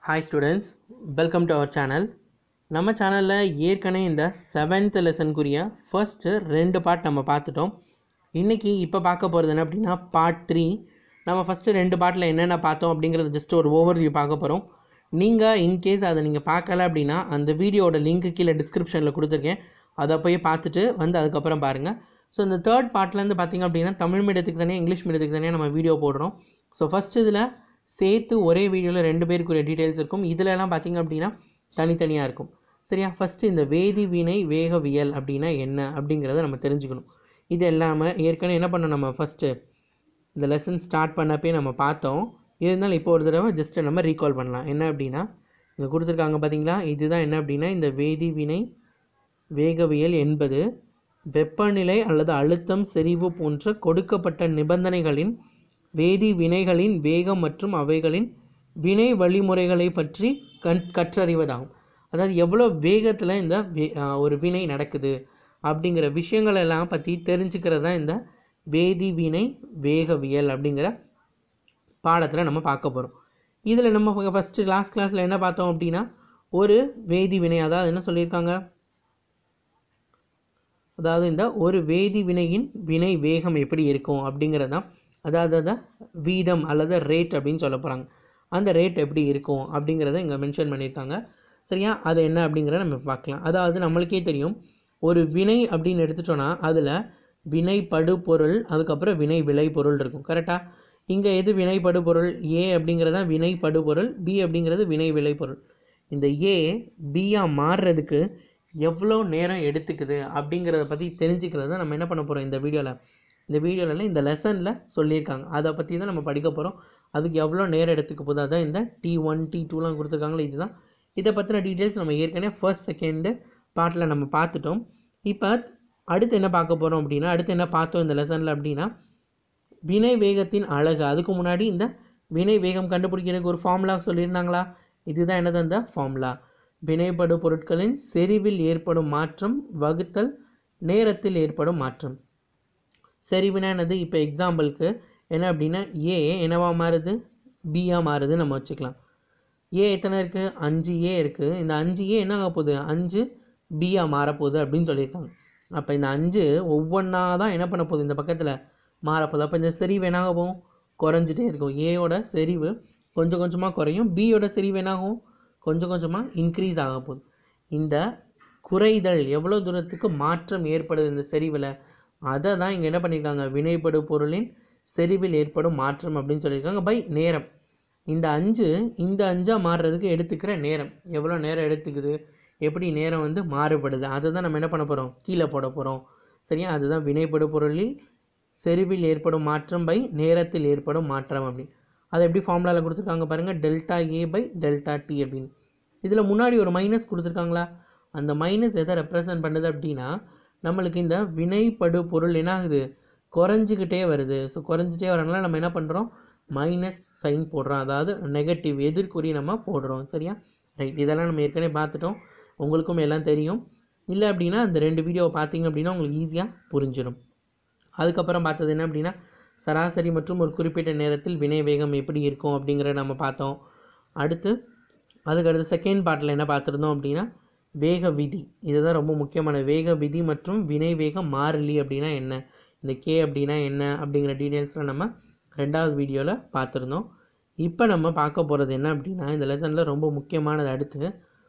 hi students welcome to our channel நம்ம சேனலில் ஏற்கனவே இந்த செவன்த் லெசனுக்குரிய ஃபர்ஸ்ட்டு ரெண்டு பார்ட் நம்ம பார்த்துட்டோம் இன்றைக்கி இப்போ பார்க்க போகிறது என்ன அப்படின்னா பார்ட் த்ரீ நம்ம ஃபஸ்ட்டு ரெண்டு பார்ட்டில் என்னென்ன பார்த்தோம் அப்படிங்கிறது ஜஸ்ட் ஒரு ஓவர்வியூ பார்க்க போகிறோம் நீங்கள் இன்கேஸ் அதை நீங்கள் பார்க்கல அப்படின்னா அந்த வீடியோட லிங்க்கு கீழே டிஸ்கிரிப்ஷனில் கொடுத்துருக்கேன் அதை போய் பார்த்துட்டு வந்து அதுக்கப்புறம் பாருங்கள் ஸோ இந்த தேர்ட் பார்ட்லேருந்து பார்த்திங்க அப்படின்னா தமிழ் மீடியத்துக்கு தனியாக இங்கிலீஷ் மீடியத்துக்கு தனியாக நம்ம வீடியோ போடுறோம் ஸோ ஃபஸ்ட் இதில் சேர்த்து ஒரே வீடியோவில் ரெண்டு பேருக்குரிய டீட்டெயில்ஸ் இருக்கும் இதிலலாம் பார்த்திங்க அப்படின்னா தனித்தனியாக இருக்கும் சரியா ஃபஸ்ட்டு இந்த வேதி வினை வேகவியல் அப்படின்னா என்ன அப்படிங்கிறத நம்ம தெரிஞ்சுக்கணும் இது எல்லாமே ஏற்கனவே என்ன பண்ணோம் நம்ம ஃபஸ்ட்டு இந்த லெசன் ஸ்டார்ட் பண்ணப்பே நம்ம பார்த்தோம் இருந்தாலும் இப்போ ஒரு தடவை ஜஸ்ட்டு நம்ம ரீகால் பண்ணலாம் என்ன அப்படின்னா இங்கே கொடுத்துருக்காங்க பார்த்தீங்களா இதுதான் என்ன அப்படின்னா இந்த வேதி வினை வேகவியல் என்பது வெப்பநிலை அல்லது அழுத்தம் செறிவு போன்ற கொடுக்கப்பட்ட நிபந்தனைகளின் வேதி வினைகளின் வேகம் மற்றும் அவைகளின் வினை வழிமுறைகளை பற்றி கண் கற்றறிவதாகும் அதாவது எவ்வளோ வேகத்தில் இந்த வே ஒரு வினை நடக்குது அப்படிங்கிற விஷயங்கள் எல்லாம் பற்றி தெரிஞ்சுக்கிறது தான் இந்த வேதி வினை வேகவியல் அப்படிங்கிற பாடத்தில் நம்ம பார்க்க போகிறோம் இதில் நம்ம ஃபஸ்ட்டு லாஸ்ட் கிளாஸில் என்ன பார்த்தோம் அப்படின்னா ஒரு வேதி வினை அதாவது என்ன சொல்லியிருக்காங்க அதாவது இந்த ஒரு வேதி வினையின் வினை வேகம் எப்படி இருக்கும் அப்படிங்கிறது தான் அதாவது அதை வீதம் அல்லது ரேட் அப்படின்னு சொல்ல போகிறாங்க அந்த ரேட் எப்படி இருக்கும் அப்படிங்கிறத இங்கே மென்ஷன் பண்ணியிருக்காங்க சரியா அது என்ன அப்படிங்கிறத நம்ம பார்க்கலாம் அதாவது நம்மளுக்கே தெரியும் ஒரு வினை அப்படின்னு எடுத்துட்டோன்னா அதில் வினைப்படு பொருள் அதுக்கப்புறம் வினை விளை பொருள் இருக்கும் கரெக்டாக இங்கே எது வினைப்படு பொருள் ஏ அப்படிங்கிறது வினைப்படு பொருள் பி அப்படிங்கிறது வினை விளை பொருள் இந்த ஏ பியாக மாறுறதுக்கு எவ்வளோ நேரம் எடுத்துக்குது அப்படிங்கிறத பற்றி தெரிஞ்சுக்கிறது தான் நம்ம என்ன பண்ண போகிறோம் இந்த வீடியோவில் இந்த வீடியோவில் இந்த லெசனில் சொல்லியிருக்காங்க அதை பற்றி தான் நம்ம படிக்க போகிறோம் அதுக்கு எவ்வளோ நேரம் எடுத்துக்க போதும் அதான் இந்த டி ஒன் டி டூலாம் கொடுத்துருக்காங்களோ இதுதான் இதை பற்றின டீட்டெயில்ஸ் நம்ம ஏற்கனவே ஃபர்ஸ்ட் செகண்டு பார்ட்டில் நம்ம பார்த்துட்டோம் இப்போ அடுத்து என்ன பார்க்க போகிறோம் அப்படின்னா அடுத்து என்ன பார்த்தோம் இந்த லெசனில் அப்படின்னா வினை வேகத்தின் அழகு அதுக்கு முன்னாடி இந்த வினை வேகம் கண்டுபிடிக்கிறதுக்கு ஒரு ஃபார்முலா சொல்லியிருந்தாங்களா இதுதான் என்னது அந்த ஃபார்முலா வினைப்படு பொருட்களின் செறிவில் ஏற்படும் மாற்றம் வகுத்தல் நேரத்தில் ஏற்படும் மாற்றம் செறிவுனா என்னது இப்போ எக்ஸாம்பிளுக்கு என்ன அப்படின்னா ஏ என்னவா மாறுது பியாக மாறுது நம்ம வச்சுக்கலாம் ஏ எத்தனை இருக்குது அஞ்சு ஏ இருக்குது இந்த அஞ்சு ஏ என்ன ஆக போகுது அஞ்சு பியாக மாறப்போகுது அப்படின்னு சொல்லியிருக்காங்க அப்போ இந்த அஞ்சு ஒவ்வொன்றா தான் என்ன பண்ண போகுது இந்த பக்கத்தில் மாறப்போகுது அப்போ இந்த செறிவு என்னாக போகும் குறைஞ்சிட்டே இருக்கும் ஏயோட செறிவு கொஞ்சம் கொஞ்சமாக குறையும் பியோட செறிவு என்னாகும் கொஞ்சம் கொஞ்சமாக இன்க்ரீஸ் ஆக போகுது இந்த குறைதல் எவ்வளோ தூரத்துக்கு மாற்றம் ஏற்படுது இந்த செறிவில் அதை தான் இங்கே என்ன பண்ணியிருக்காங்க வினைப்படு பொருளின் செறிவில் ஏற்படும் மாற்றம் அப்படின்னு சொல்லியிருக்காங்க பை நேரம் இந்த அஞ்சு இந்த அஞ்சாக மாறுறதுக்கு எடுத்துக்கிற நேரம் எவ்வளோ நேரம் எடுத்துக்குது எப்படி நேரம் வந்து மாறுபடுது அதை தான் நம்ம என்ன பண்ண போகிறோம் கீழே போட போகிறோம் சரியா அதுதான் வினைப்படு பொருளில் செறிவில் ஏற்படும் மாற்றம் பை நேரத்தில் ஏற்படும் மாற்றம் அப்படின்னு அதை எப்படி ஃபார்முலாவில் கொடுத்துருக்காங்க பாருங்கள் delta A by delta T அப்படின்னு இதில் முன்னாடி ஒரு மைனஸ் கொடுத்துருக்காங்களா அந்த மைனஸ் எதை ரெப்ரசன்ட் பண்ணுது அப்படின்னா நம்மளுக்கு இந்த வினைப்படு பொருள் என்ன ஆகுது குறைஞ்சிக்கிட்டே வருது ஸோ குறைஞ்சிட்டே வரனால நம்ம என்ன பண்ணுறோம் மைனஸ் சைன் போடுறோம் அதாவது நெகட்டிவ் எதிர்குறி நம்ம போடுறோம் சரியா ரைட் இதெல்லாம் நம்ம ஏற்கனவே பார்த்துட்டோம் உங்களுக்கும் எல்லாம் தெரியும் இல்லை அப்படின்னா அந்த ரெண்டு வீடியோவை பார்த்தீங்க அப்படின்னா உங்களுக்கு ஈஸியாக புரிஞ்சிடும் அதுக்கப்புறம் பார்த்தது என்ன அப்படின்னா சராசரி மற்றும் ஒரு குறிப்பிட்ட நேரத்தில் வினை வேகம் எப்படி இருக்கும் அப்படிங்கிறத நம்ம பார்த்தோம் அடுத்து அதுக்கடுத்து செகண்ட் பார்ட்டில் என்ன பார்த்துருந்தோம் அப்படின்னா வேக விதி இதுதான் ரொம்ப முக்கியமான வேக விதி மற்றும் வினை வேக மாறிலி அப்படின்னா என்ன இந்த கே அப்படின்னா என்ன அப்படிங்கிற டீட்டெயில்ஸ்லாம் நம்ம ரெண்டாவது வீடியோவில் பார்த்துருந்தோம் இப்போ நம்ம பார்க்க போகிறது என்ன அப்படின்னா இந்த லெசனில் ரொம்ப முக்கியமானது அடுத்து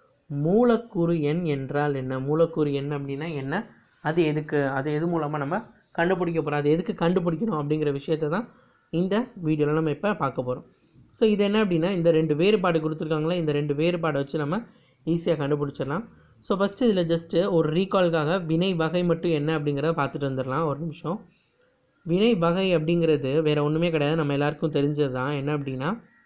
மூலக்கூறு எண் என்றால் என்ன மூலக்கூறு எண் அப்படின்னா என்ன அது எதுக்கு அது எது மூலமாக நம்ம கண்டுபிடிக்க போகிறோம் அது எதுக்கு கண்டுபிடிக்கணும் அப்படிங்கிற விஷயத்தை தான் இந்த வீடியோவில் நம்ம இப்போ பார்க்க போகிறோம் ஸோ இது என்ன அப்படின்னா இந்த ரெண்டு வேறுபாடு கொடுத்துருக்காங்களே இந்த ரெண்டு வேறுபாடை வச்சு நம்ம ஈஸியாக கண்டுபிடிச்சிடலாம் ஸோ ஃபஸ்ட்டு இதில் ஜஸ்ட்டு ஒரு ரீகால்காக வினை வகை மட்டும் என்ன அப்படிங்கிறத பார்த்துட்டு வந்துடலாம் ஒரு நிமிஷம் வினை வகை அப்படிங்கிறது வேறு ஒன்றுமே கிடையாது நம்ம எல்லாருக்கும் தெரிஞ்சது தான் என்ன அப்படின்னா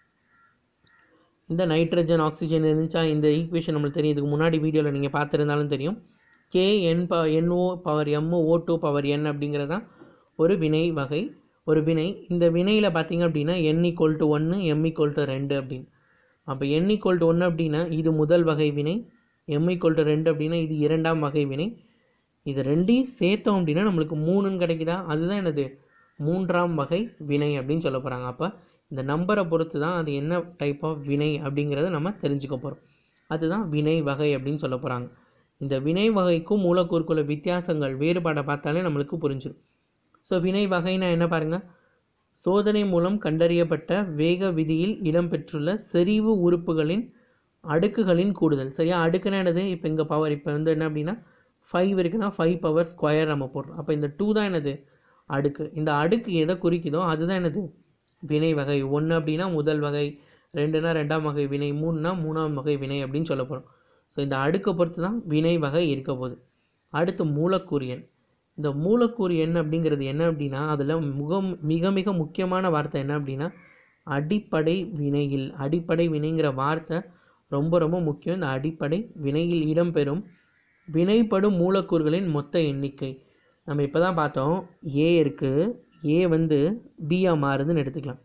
இந்த நைட்ரஜன் ஆக்சிஜன் இருந்துச்சா இந்த ஈக்குவேஷன் நம்மளுக்கு தெரியும் இதுக்கு முன்னாடி வீடியோவில் நீங்கள் பார்த்துருந்தாலும் தெரியும் கே என் ப NO power MO O two power N அப்படிங்கிறது தான் ஒரு வினை வகை ஒரு வினை இந்த வினையில் பார்த்தீங்க அப்படின்னா என் ஈக்குவல் டு ஒன்று எம் ஈக்குவல் டு ரெண்டு அப்படின்னு அப்போ என் ஈக்குவல் டு ஒன்று அப்படின்னா இது முதல் வகை வினை எம் ஈக்குவல் டு ரெண்டு அப்படின்னா இது இரண்டாம் வகை வினை இது ரெண்டையும் சேர்த்தோம் அப்படின்னா நம்மளுக்கு மூணுன்னு கிடைக்குதா அதுதான் என்னது மூன்றாம் வகை வினை அப்படின்னு சொல்ல போகிறாங்க அப்போ இந்த நம்பரை பொறுத்து தான் அது என்ன டைப் ஆஃப் வினை அப்படிங்கிறத நம்ம தெரிஞ்சுக்க போகிறோம் அதுதான் வினை வகை அப்படின்னு சொல்ல போகிறாங்க இந்த வினை வகைக்கும் மூலக்கூறுக்குள்ள வித்தியாசங்கள் வேறுபாடை பார்த்தாலே நம்மளுக்கு புரிஞ்சிடும் ஸோ வினை வகைனா என்ன பாருங்கள் சோதனை மூலம் கண்டறியப்பட்ட வேக விதியில் இடம்பெற்றுள்ள செறிவு உறுப்புகளின் அடுக்குகளின் கூடுதல் சரியா அடுக்குனா என்னது இப்போ இங்கே பவர் இப்போ வந்து என்ன அப்படின்னா ஃபைவ் இருக்குன்னா ஃபைவ் பவர் ஸ்கொயர் நம்ம போடுறோம் அப்போ இந்த டூ தான் என்னது அடுக்கு இந்த அடுக்கு எதை குறிக்குதோ அதுதான் என்னது வினை வகை ஒன்று அப்படின்னா முதல் வகை ரெண்டுனா ரெண்டாம் வகை வினை மூணுனா மூணாம் வகை வினை அப்படின்னு சொல்ல போகிறோம் ஸோ இந்த அடுக்கை பொறுத்து தான் வினை வகை இருக்க போகுது அடுத்து மூலக்கூறு எண் இந்த மூலக்கூறு எண் அப்படிங்கிறது என்ன அப்படின்னா அதில் முக மிக மிக முக்கியமான வார்த்தை என்ன அப்படின்னா அடிப்படை வினையில் அடிப்படை வினைங்கிற வார்த்தை ரொம்ப ரொம்ப முக்கியம் இந்த அடிப்படை வினையில் இடம்பெறும் வினைப்படும் மூலக்கூறுகளின் மொத்த எண்ணிக்கை நம்ம இப்போ தான் பார்த்தோம் ஏ இருக்குது ஏ வந்து பியாக மாறுதுன்னு எடுத்துக்கலாம்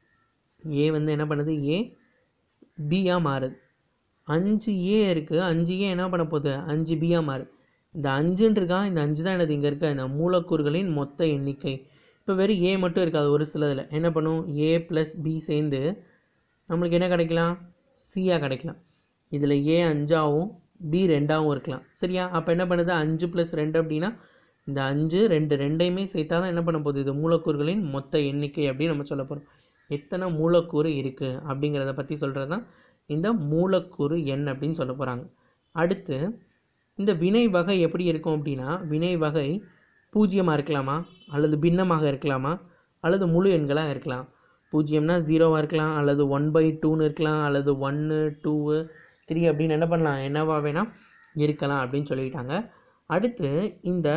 ஏ வந்து என்ன பண்ணுது ஏ பியாக மாறுது அஞ்சு ஏ இருக்குது அஞ்சு ஏ என்ன பண்ண போகுது அஞ்சு பியாக மாறுது இந்த அஞ்சுன்னு இருக்கா இந்த அஞ்சு தான் என்னது இங்கே இருக்க இந்த மூலக்கூறுகளின் மொத்த எண்ணிக்கை இப்போ வெறும் ஏ மட்டும் இருக்காது ஒரு சிலதில் என்ன பண்ணும் ஏ ப்ளஸ் பி சேர்ந்து நம்மளுக்கு என்ன கிடைக்கலாம் சியாக கிடைக்கலாம் இதில் ஏ அஞ்சாவும் பி ரெண்டாகவும் இருக்கலாம் சரியா அப்போ என்ன பண்ணுது அஞ்சு ப்ளஸ் ரெண்டு அப்படின்னா இந்த அஞ்சு ரெண்டு ரெண்டையுமே சேர்த்தா தான் என்ன பண்ண போகுது இது மூலக்கூறுகளின் மொத்த எண்ணிக்கை அப்படின்னு நம்ம சொல்ல போகிறோம் எத்தனை மூலக்கூறு இருக்குது அப்படிங்கிறத பற்றி சொல்கிறது தான் இந்த மூலக்கூறு எண் அப்படின்னு சொல்ல போகிறாங்க அடுத்து இந்த வினை வகை எப்படி இருக்கும் அப்படின்னா வினை வகை பூஜ்ஜியமாக இருக்கலாமா அல்லது பின்னமாக இருக்கலாமா அல்லது முழு எண்களாக இருக்கலாம் பூஜ்ஜியம்னா ஜீரோவாக இருக்கலாம் அல்லது ஒன் பை டூன்னு இருக்கலாம் அல்லது ஒன்று டூவு த்ரீ அப்படின்னு என்ன பண்ணலாம் என்னவா வேணால் இருக்கலாம் அப்படின்னு சொல்லிட்டாங்க அடுத்து இந்த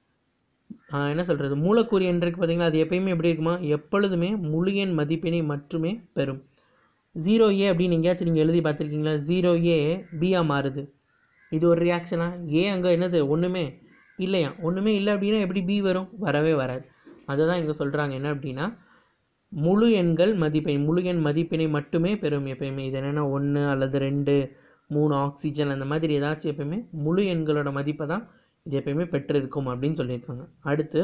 ஆஹ், என்ன சொல்கிறது மூலக்கூறு எண் இருக்குது பார்த்தீங்களா அது எப்பயுமே எப்படி இருக்குமா எப்பொழுதுமே முழு எண் மதிப்பினை மட்டுமே பெறும் ஜீரோ ஏ அப்படின்னு எங்கேயாச்சும் நீங்கள் எழுதி பார்த்துருக்கீங்களா ஜீரோ ஏ பியா மாறுது இது ஒரு ரியாக்ஷனா ஏ அங்கே என்னது ஒன்றுமே இல்லையா ஒன்றுமே இல்லை அப்படின்னா எப்படி பி வரும் வரவே வராது அதை தான் இங்கே சொல்கிறாங்க என்ன அப்படின்னா முழு எண்கள் மதிப்பெண் முழு எண் மதிப்பினை மட்டுமே பெறும் எப்பயுமே இது என்னென்னா ஒன்று அல்லது ரெண்டு மூணு ஆக்சிஜன் அந்த மாதிரி ஏதாச்சும் எப்பயுமே முழு எண்களோட மதிப்பை தான் இது எப்பயுமே பெற்றிருக்கும் அப்படின்னு சொல்லியிருக்காங்க அடுத்து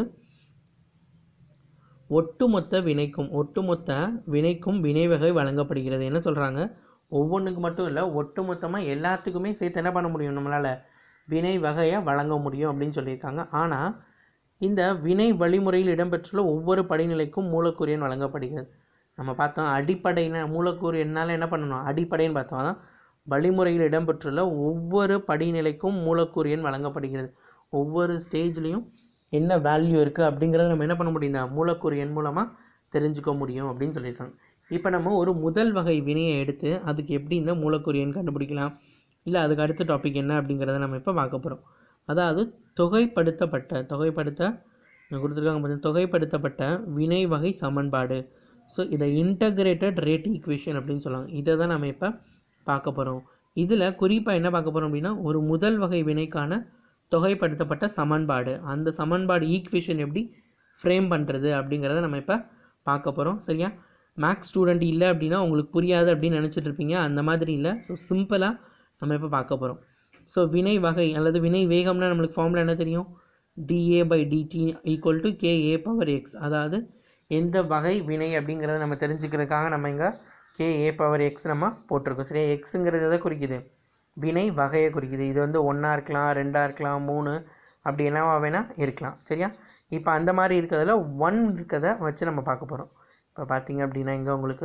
ஒட்டுமொத்த வினைக்கும் ஒட்டுமொத்த வினைக்கும் வினை வகை வழங்கப்படுகிறது என்ன சொல்கிறாங்க ஒவ்வொன்றுக்கு மட்டும் இல்லை ஒட்டுமொத்தமாக எல்லாத்துக்குமே சேர்த்து என்ன பண்ண முடியும் நம்மளால் வினை வகையை வழங்க முடியும் அப்படின்னு சொல்லியிருக்காங்க ஆனால் இந்த வினை வழிமுறையில் இடம்பெற்றுள்ள ஒவ்வொரு படிநிலைக்கும் மூலக்கூறு எண் வழங்கப்படுகிறது நம்ம பார்த்தோம் அடிப்படையின மூலக்கூறு எண்ணால் என்ன பண்ணணும் அடிப்படைன்னு பார்த்தோம் அதான் வழிமுறையில் இடம்பெற்றுள்ள ஒவ்வொரு படிநிலைக்கும் மூலக்கூறு எண் வழங்கப்படுகிறது ஒவ்வொரு ஸ்டேஜ்லேயும் என்ன வேல்யூ இருக்குது அப்படிங்கிறத நம்ம என்ன பண்ண முடியும் இந்த மூலக்கூறு எண் மூலமாக தெரிஞ்சுக்க முடியும் அப்படின்னு சொல்லியிருக்காங்க இப்போ நம்ம ஒரு முதல் வகை வினையை எடுத்து அதுக்கு எப்படி இந்த மூலக்கூறு எண் கண்டுபிடிக்கலாம் இல்லை அதுக்கு அடுத்த டாபிக் என்ன அப்படிங்கிறத நம்ம இப்போ பார்க்க போகிறோம் அதாவது தொகைப்படுத்தப்பட்ட தொகைப்படுத்த இங்க கொடுத்துருக்காங்க பார்த்தீங்கன்னா தொகைப்படுத்தப்பட்ட வினை வகை சமன்பாடு ஸோ இதை இன்டகிரேட்டட் ரேட் ஈக்குவேஷன் அப்படின்னு சொல்லுவாங்க இதை தான் நம்ம இப்போ பார்க்க போகிறோம் இதில் குறிப்பாக என்ன பார்க்க போகிறோம் அப்படின்னா ஒரு முதல் வகை வினைக்கான தொகைப்படுத்தப்பட்ட சமன்பாடு அந்த சமன்பாடு ஈக்குவேஷன் எப்படி ஃப்ரேம் பண்ணுறது அப்படிங்கிறத நம்ம இப்போ பார்க்க போகிறோம் சரியா மேக்ஸ் ஸ்டூடெண்ட் இல்லை அப்படின்னா உங்களுக்கு புரியாது அப்படின்னு நினச்சிட்டு இருப்பீங்க அந்த மாதிரி இல்லை ஸோ சிம்பிளாக நம்ம இப்போ பார்க்க போகிறோம் ஸோ வினை வகை அல்லது வினை வேகம்னா நம்மளுக்கு ஃபார்முலா என்ன தெரியும் DA by DT equal to KA power X அதாவது எந்த வகை வினை அப்படிங்கிறத நம்ம தெரிஞ்சுக்கிறதுக்காக நம்ம இங்கே கேஏ பவர் எக்ஸ் நம்ம போட்டிருக்கோம் சரியா எக்ஸுங்கிறது எதை குறிக்குது வினை வகையை குறிக்குது இது வந்து ஒன்றா இருக்கலாம் ரெண்டாக இருக்கலாம் மூணு அப்படி என்னவா வேணால் இருக்கலாம் சரியா இப்போ அந்த மாதிரி இருக்கிறதுல ஒன் இருக்கிறத வச்சு நம்ம பார்க்க போகிறோம் இப்போ பார்த்தீங்க அப்படின்னா இங்கே உங்களுக்கு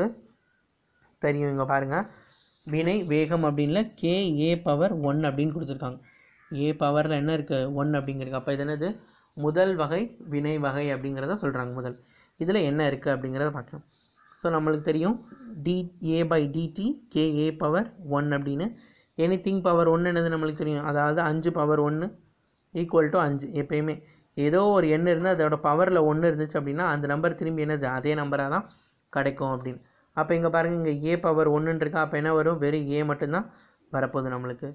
தெரியும் இங்கே பாருங்கள் வினை வேகம் அப்படின்ல கே ஏ பவர் ஒன் அப்படின்னு கொடுத்துருக்காங்க ஏ பவரில் என்ன இருக்குது ஒன் அப்படிங்கிறது அப்போ இது என்னது முதல் வகை வினை வகை அப்படிங்கிறத சொல்கிறாங்க முதல் இதில் என்ன இருக்குது அப்படிங்கிறத பார்க்கலாம் ஸோ நம்மளுக்கு தெரியும் D A by DT K A power one அப்படின்னு எனி திங் பவர் ஒன்று என்னது நம்மளுக்கு தெரியும் அதாவது அஞ்சு பவர் ஒன்று ஈக்குவல் டு அஞ்சு எப்பயுமே ஏதோ ஒரு எண் இருந்து அதோட பவரில் ஒன்று இருந்துச்சு அப்படின்னா அந்த நம்பர் திரும்பி என்னது அதே நம்பராக தான் கிடைக்கும் அப்படின்னு அப்போ இங்கே பாருங்கள் இங்கே ஏ பவர் ஒன்றுன்னு இருக்கா அப்போ என்ன வரும் வெறும் ஏ மட்டும்தான் வரப்போகுது நம்மளுக்கு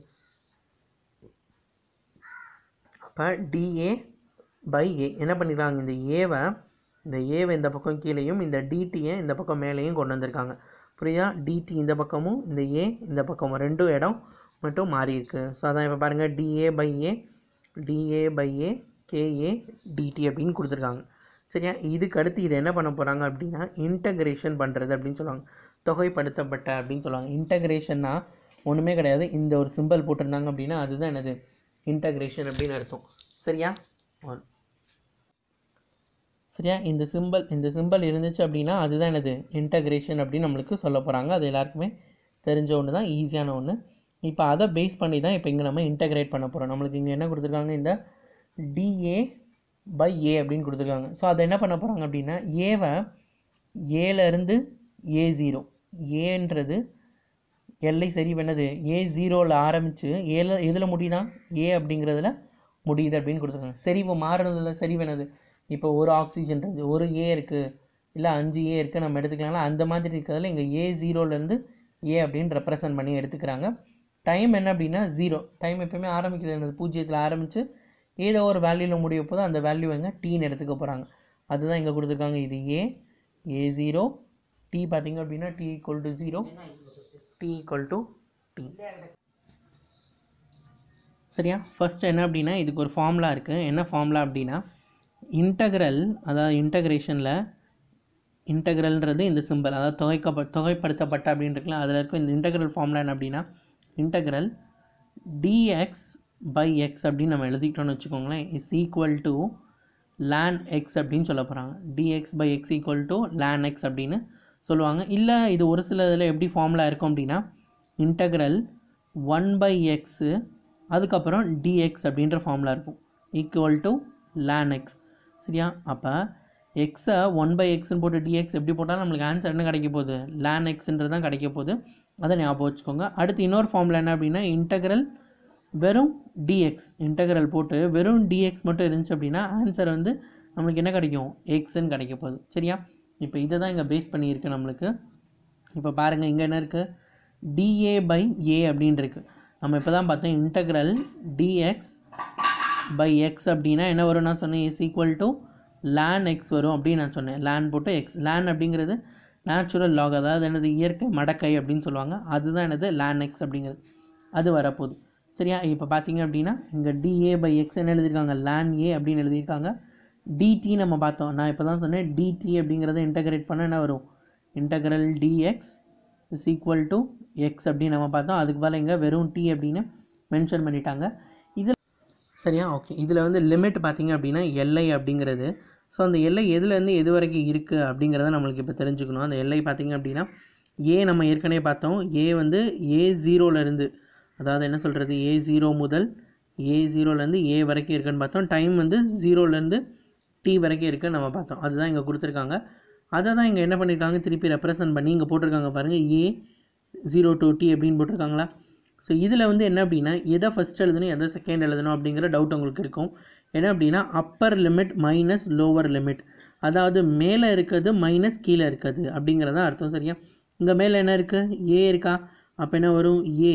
அப்போ டிஏ பை ஏ என்ன பண்ணிருக்காங்க இந்த ஏவை இந்த ஏவை இந்த பக்கம் கீழேயும் இந்த டிடியை இந்த பக்கம் மேலேயும் கொண்டு வந்திருக்காங்க புரியுதா டிடி இந்த பக்கமும் இந்த ஏ இந்த பக்கமும் ரெண்டும் இடம் மட்டும் மாறி இருக்கு ஸோ அதான் இப்போ பாருங்கள் DA by A DA by A KA DT அப்படின்னு கொடுத்துருக்காங்க சரியா இதுக்கு அடுத்து இது என்ன பண்ண போகிறாங்க அப்படின்னா இன்டகிரேஷன் பண்ணுறது அப்படின்னு சொல்லுவாங்க தொகைப்படுத்தப்பட்ட அப்படின்னு சொல்லுவாங்க இன்டகிரேஷன்னா ஒன்றுமே கிடையாது இந்த ஒரு சிம்பிள் போட்டிருந்தாங்க அப்படின்னா அதுதான் என்னது இன்டகிரேஷன் அப்படின்னு அர்த்தம் சரியா ஒன் சரியா இந்த சிம்பிள் இந்த சிம்பிள் இருந்துச்சு அப்படின்னா அதுதான் என்னது இன்டகிரேஷன் அப்படின்னு நம்மளுக்கு சொல்ல போகிறாங்க அது எல்லாருக்குமே தெரிஞ்ச ஒன்று தான் ஈஸியான ஒன்று இப்போ அதை பேஸ் பண்ணி தான் இப்போ இங்கே நம்ம இன்டகிரேட் பண்ண போகிறோம் நம்மளுக்கு இங்கே என்ன கொடுத்துருக்காங்க இந்த டிஏ பை ஏ அப்படின்னு கொடுத்துருக்காங்க ஸோ அதை என்ன பண்ண போகிறாங்க அப்படின்னா ஏவை ஏலேருந்து ஏ ஜீரோ ஏன்றது எல்லை சரி பண்ணது ஏ ஜீரோவில் ஆரம்பித்து ஏல எதில் முடியுதா ஏ அப்படிங்கிறதுல முடியுது அப்படின்னு கொடுத்துருக்காங்க செறிவு மாறுறதுல சரி வேணது இப்போ ஒரு ஆக்சிஜன் இருக்குது ஒரு ஏ இருக்குது இல்லை அஞ்சு ஏ இருக்குது நம்ம எடுத்துக்கலாம்ல அந்த மாதிரி இருக்கிறதுல இங்கே ஏ ஜீரோலேருந்து ஏ அப்படின்னு ரெப்ரசன்ட் பண்ணி எடுத்துக்கிறாங்க டைம் என்ன அப்படின்னா ஜீரோ டைம் எப்போயுமே ஆரம்பிக்கிறது என்னது பூஜ்ஜியத்தில் ஆரம்பித்து ஏதோ ஒரு வேல்யூவில் முடிய போது அந்த வேல்யூ எங்க டீன்னு எடுத்துக்க போகிறாங்க அதுதான் இங்கே கொடுத்துருக்காங்க இது ஏ ஏ ஜீரோ டி பார்த்தீங்க அப்படின்னா T equal to zero T equal to T சரியா ஃபர்ஸ்ட் என்ன அப்படின்னா இதுக்கு ஒரு ஃபார்முலா இருக்குது என்ன ஃபார்முலா அப்படின்னா இன்டகிரல் அதாவது இன்டகிரேஷனில் இன்டகிரல்ன்றது இந்த சிம்பிள் அதாவது தொகைக்கப்ப தொகைப்படுத்தப்பட்ட அப்படின்னு இருக்குல்ல அதில் இருக்கும் இந்த இன்டகிரல் ஃபார்முலா என்ன அப்படின்னா இன்டகிரல் டிஎக்ஸ் பை எக்ஸ் அப்படின்னு நம்ம எழுதிக்கிட்டோம்னு வச்சுக்கோங்களேன் is equal to ln X அப்படின்னு சொல்ல போகிறாங்க DX by X equal to ln X அப்படின்னு சொல்லுவாங்க இல்லை இது ஒரு சில இதில் எப்படி ஃபார்முலா இருக்கும் அப்படின்னா இன்டகிரல் ஒன் பை எக்ஸு அதுக்கப்புறம் டிஎக்ஸ் அப்படின்ற ஃபார்முலா இருக்கும் ஈக்குவல் டு லேன் எக்ஸ் சரியா அப்போ எக்ஸை ஒன் பை எக்ஸ்னு போட்டு டிஎக்ஸ் எப்படி போட்டாலும் நம்மளுக்கு ஆன்சர் என்ன கிடைக்க போகுது லேன் எக்ஸ்ன்றது தான் கிடைக்க போகுது அதை ஞாபகம் வச்சுக்கோங்க அடுத்து இன்னொரு ஃபார்முலா என்ன அப்படின்னா இன்டகிரல் வெறும் டிஎக்ஸ் இன்டகிரல் போட்டு வெறும் டிஎக்ஸ் மட்டும் இருந்துச்சு அப்படின்னா ஆன்சர் வந்து நம்மளுக்கு என்ன கிடைக்கும் எக்ஸ்ன்னு கிடைக்க போகுது சரியா இப்போ இதை தான் இங்கே பேஸ் பண்ணியிருக்கு நம்மளுக்கு இப்போ பாருங்கள் இங்கே என்ன இருக்குது டிஏ பை ஏ அப்படின்னு இருக்குது நம்ம இப்போ தான் பார்த்தோம் இன்டகிரல் டிஎக்ஸ் பை எக்ஸ் அப்படின்னா என்ன வரும் நான் சொன்னேன் is equal to ln X வரும் அப்படின்னு நான் சொன்னேன் லேன் போட்டு எக்ஸ் லேன் அப்படிங்கிறது நேச்சுரல் லாக் அதாவது என்னது இயற்கை மடக்கை அப்படின்னு சொல்லுவாங்க அதுதான் என்னது லேன் எக்ஸ் அப்படிங்கிறது அது வரப்போகுது சரியா இப்போ பார்த்தீங்க அப்படின்னா இங்கே டிஏ பை எக்ஸ் என்ன எழுதியிருக்காங்க லேன் ஏ அப்படின்னு எழுதியிருக்காங்க டிடி நம்ம பார்த்தோம் நான் இப்போ தான் சொன்னேன் டிடி அப்படிங்கிறத இன்டகிரேட் பண்ண என்ன வரும் integral DX is equal to X அப்படின்னு நம்ம பார்த்தோம் அதுக்கு பதிலா இங்கே வெறும் டி அப்படின்னு மென்ஷன் பண்ணிட்டாங்க இதில் சரியா ஓகே இதில் வந்து லிமிட் பார்த்தீங்க அப்படின்னா எல்லை அப்படிங்கிறது ஸோ அந்த எல்லை எதுலேருந்து எது வரைக்கும் இருக்குது அப்படிங்கிறத நம்மளுக்கு இப்போ தெரிஞ்சுக்கணும் அந்த எல்லை பார்த்தீங்க அப்படின்னா ஏ நம்ம ஏற்கனவே பார்த்தோம் ஏ வந்து ஏ ஜீரோலேருந்து அதாவது என்ன சொல்கிறது ஏ ஜீரோ முதல் ஏ ஜீரோலேருந்து ஏ வரைக்கும் இருக்குன்னு பார்த்தோம் டைம் வந்து ஜீரோலேருந்து டி வரைக்கும் இருக்குன்னு நம்ம பார்த்தோம் அதுதான் இங்கே கொடுத்துருக்காங்க அதை தான் இங்கே என்ன பண்ணியிருக்காங்க திருப்பி ரெப்ரசன்ட் பண்ணி இங்கே போட்டிருக்காங்க பாருங்கள் ஏ ஜீரோ டூ டி அப்படின்னு போட்டிருக்காங்களா ஸோ இதில் வந்து என்ன அப்படின்னா எதை ஃபஸ்ட் எழுதணும் எதை செகண்ட் எழுதணும் அப்படிங்கிற டவுட் உங்களுக்கு இருக்கும் என்ன அப்படின்னா upper limit minus lower limit அதாவது மேலே இருக்கிறது மைனஸ் கீழே இருக்குது அப்படிங்கிறதான் அர்த்தம் சரியா இங்கே மேலே என்ன இருக்குது ஏ இருக்கா அப்போ என்ன வரும் ஏ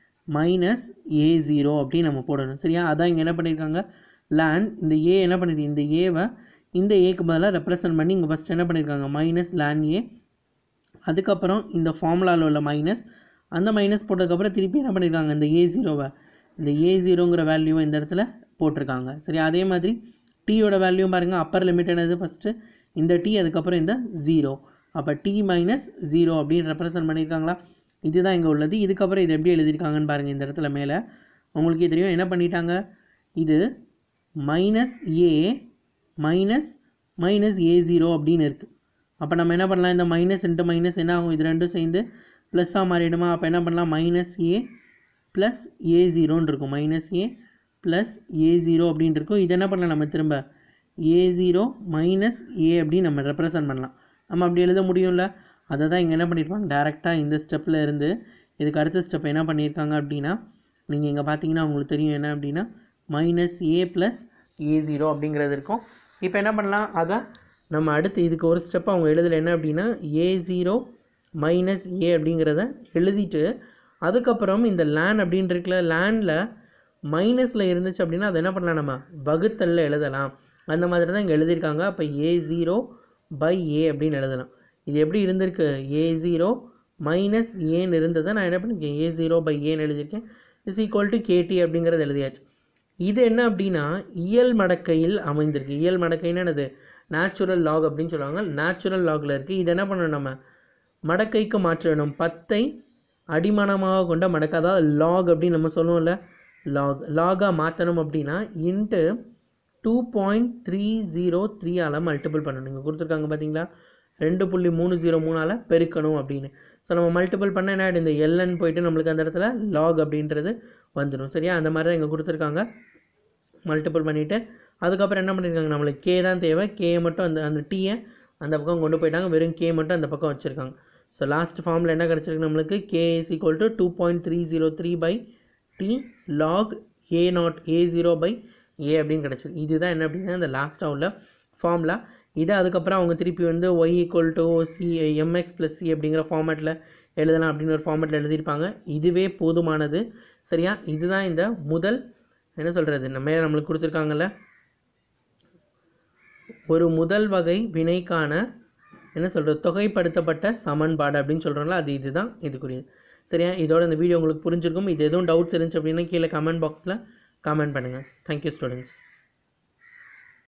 மைனஸ் ஏ ஜீரோ அப்படின்னு நம்ம போடணும் சரியா அதான் இங்கே என்ன பண்ணியிருக்காங்க லேண்ட் இந்த ஏ என்ன பண்ணிருக்கு இந்த ஏவை இந்த ஏக்கு பதிலாக ரெப்ரசன்ட் பண்ணி இங்கே ஃபஸ்ட் என்ன பண்ணியிருக்காங்க மைனஸ் லேண்ட் ஏ அதுக்கப்புறம் இந்த ஃபார்முலாவில் உள்ள மைனஸ் அந்த மைனஸ் போட்டதுக்கப்புறம் திருப்பி என்ன பண்ணியிருக்காங்க இந்த ஏ ஜீரோவை இந்த ஏ ஜீரோங்கிற வேல்யூவை இந்த இடத்துல போட்டிருக்காங்க சரி அதே மாதிரி டீயோட வேல்யூ பாருங்கள் அப்பர் லிமிட் என்னது ஃபஸ்ட்டு இந்த டி அதுக்கப்புறம் இந்த ஜீரோ அப்போ டி மைனஸ் ஜீரோ அப்படின்னு ரெப்ரசன்ட் பண்ணியிருக்காங்களா இதுதான் இங்கே உள்ளது இதுக்கப்புறம் இது எப்படி எழுதியிருக்காங்கன்னு பாருங்கள் இந்த இடத்துல மேலே உங்களுக்கே தெரியும் என்ன பண்ணிட்டாங்க இது minus A minus minus A zero அப்படின்னு இருக்குது அப்போ நம்ம என்ன பண்ணலாம் இந்த மைனஸ் இன்ட்டு மைனஸ் என்ன ஆகும் இது ரெண்டும் சேர்ந்து ப்ளஸ்ஸாக மாறிடுமா அப்போ என்ன பண்ணலாம் மைனஸ் ஏ ப்ளஸ் ஏ ஜீரோன்னு இருக்கும் minus A plus A zero அப்படின்னு இருக்கும் இது என்ன பண்ணலாம் நம்ம திரும்ப ஏ ஜீரோ மைனஸ் ஏ அப்படின்னு நம்ம ரெப்ரசன்ட் பண்ணலாம் நம்ம அப்படி எழுத முடியும்ல அதை தான் இங்கே என்ன பண்ணியிருப்பாங்க டேரெக்டாக இந்த ஸ்டெப்பில் இருந்து இதுக்கு அடுத்த ஸ்டெப் என்ன பண்ணியிருக்காங்க அப்படின்னா நீங்கள் இங்கே பார்த்தீங்கன்னா உங்களுக்கு தெரியும் என்ன அப்படின்னா minus A plus A zero அப்படிங்கிறது இருக்கும் இப்போ என்ன பண்ணலாம் அதை நம்ம அடுத்து இதுக்கு ஒரு ஸ்டெப் அவங்க எழுதல என்ன அப்படின்னா ஏ ஜீரோ மைனஸ் ஏ அப்படிங்கிறத எழுதிட்டு அதுக்கப்புறம் இந்த லேன் அப்படின்னு இருக்குல்ல லேனில் மைனஸில் இருந்துச்சு அப்படின்னா அதை என்ன பண்ணலாம் நம்ம வகுத்தல்ல எழுதலாம் அந்த மாதிரி தான் இங்கே எழுதியிருக்காங்க அப்போ ஏ ஜீரோ பை ஏ அப்படின்னு எழுதலாம் இது எப்படி இருந்திருக்கு ஏ ஜீரோ மைனஸ் ஏன்னு இருந்ததை நான் என்ன பண்ணியிருக்கேன் ஏ ஜீரோ பை ஏன்னு எழுதியிருக்கேன் இஸ் ஈக்குவல் டு கேடி அப்படிங்கிறது எழுதியாச்சு இது என்ன அப்படின்னா இயல் மடக்கையில் அமைந்திருக்கு இயல் மடக்கைன்னு என்னது நேச்சுரல் லாக் அப்படின்னு சொல்லுவாங்க நேச்சுரல் லாகில் இருக்குது இது என்ன பண்ணணும் நம்ம மடக்கைக்கு மாற்ற வேணும் பத்தை அடிமானமாக கொண்ட மடக்கை அதாவது லாக் அப்படின்னு நம்ம சொல்லுவோம்ல லாக் லாகாக மாற்றணும் அப்படின்னா into two point three zero த்ரீயால் மல்டிபிள் பண்ணணும் இங்கே கொடுத்துருக்காங்க பார்த்தீங்களா ரெண்டு புள்ளி மூணு ஜீரோ மூணால் பெருக்கணும் அப்படின்னு ஸோ நம்ம மல்டிபிள் பண்ண என்ன ஆகிடும் இந்த எல்என் போயிட்டு நம்மளுக்கு அந்த இடத்துல லாக் அப்படின்றது வந்துடும் சரியா அந்த மாதிரி தான் இங்கே கொடுத்துருக்காங்க மல்டிபிள் பண்ணிவிட்டு அதுக்கப்புறம் என்ன பண்ணியிருக்காங்க நம்மளுக்கு கே தான் தேவை கே மட்டும் அந்த அந்த டீயை அந்த பக்கம் கொண்டு போயிட்டாங்க வெறும் கே மட்டும் அந்த பக்கம் வச்சுருக்காங்க ஸோ லாஸ்ட் ஃபார்மில் என்ன கிடச்சிருக்கு நம்மளுக்கு K is equal to two point three zero three by T log A naught A zero by A அப்படின்னு கிடச்சிருக்கு இதுதான் என்ன அப்படின்னா இந்த லாஸ்ட்டாக உள்ள ஃபார்முலா இதை அதுக்கப்புறம் அவங்க திருப்பி வந்து Y equal to C MX plus C அப்படிங்கிற ஃபார்மேட்டில் எழுதலாம் அப்படின்னு ஒரு ஃபார்மேட்டில் எழுதியிருப்பாங்க இதுவே போதுமானது சரியா இதுதான் இந்த முதல் என்ன சொல்கிறது நம்ம நம்மளுக்கு கொடுத்துருக்காங்கல்ல ஒரு முதல் வகை வினைக்கான என்ன சொல்கிறது தொகைப்படுத்தப்பட்ட சமன்பாடு அப்படின்னு சொல்கிறோம்ல அது இதுதான் இதுக்குரியது சரியா இதோட இந்த வீடியோ உங்களுக்கு புரிஞ்சிருக்கும் இது எதுவும் டவுட்ஸ் இருந்துச்சு அப்படின்னா கீழே கமெண்ட் பாக்ஸில் கமெண்ட் பண்ணுங்கள் தேங்க்யூ ஸ்டூடெண்ட்ஸ்